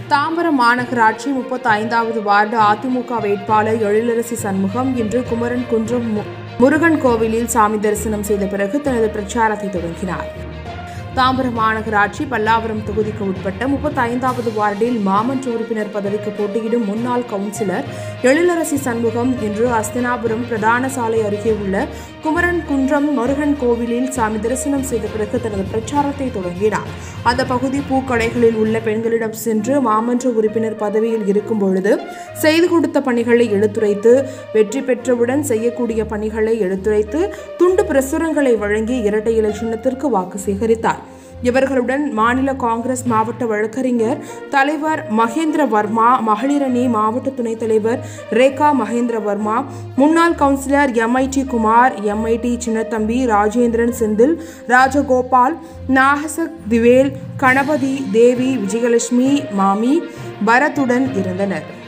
தாம்பரம் மாநகராட்சி முப்பத்தி ஐந்தாவது வார்டு அதிமுக வேட்பாளர் எழிலரசி சண்முகம் இன்று குமரன் குன்றம் மு- முருகன் கோவிலில் சாமி தரிசனம் செய்த பிறகு தனது பிரச்சாரத்தை தொடங்கினார் தாம்பரம் மாநகராட்சி பல்லாவரம் தொகுதிக்கு உட்பட்ட முப்பத்தி ஐந்தாவது வார்டில் மாமன்ற உறுப்பினர் பதவிக்கு போட்டியிடும் முன்னாள் கவுன்சிலர் எழிலரசி சண்முகம் இன்று அஸ்தினாபுரம் பிரதான சாலை அருகே உள்ள குமரன் குன்றம் முருகன் கோவிலில் சாமி தரிசனம் செய்த பிறகு தனது பிரச்சாரத்தை தொடங்கினார் அந்த பகுதி பூக்கடைகளில் உள்ள பெண்களிடம் சென்று மாமன்ற உறுப்பினர் பதவியில் இருக்கும் பொழுது செய்து கொடுத்த பணிகளை எடுத்துரைத்து வெற்றி பெற்றவுடன் செய்யக்கூடிய பணிகளை எடுத்துரைத்து துண்டு பிரசுரங்களை வழங்கி இரட்டை இலை சின்னத்திற்கு வாக்கு சேகரித்தார் இவர்களுடன் மாநில காங்கிரஸ் மாவட்ட வழக்கறிஞர் தலைவர் மகேந்திர வர்மா மகளிரணி மாவட்ட துணைத் தலைவர் ரேகா மகேந்திர வர்மா முன்னாள் councillor MIT Kumar MIT Chinnathambi Rajendran Senthil Rajagopal Nagasakthivel Ganapathi Devi Vijayalakshmi மாமி பரத்துடன் இருந்தனர்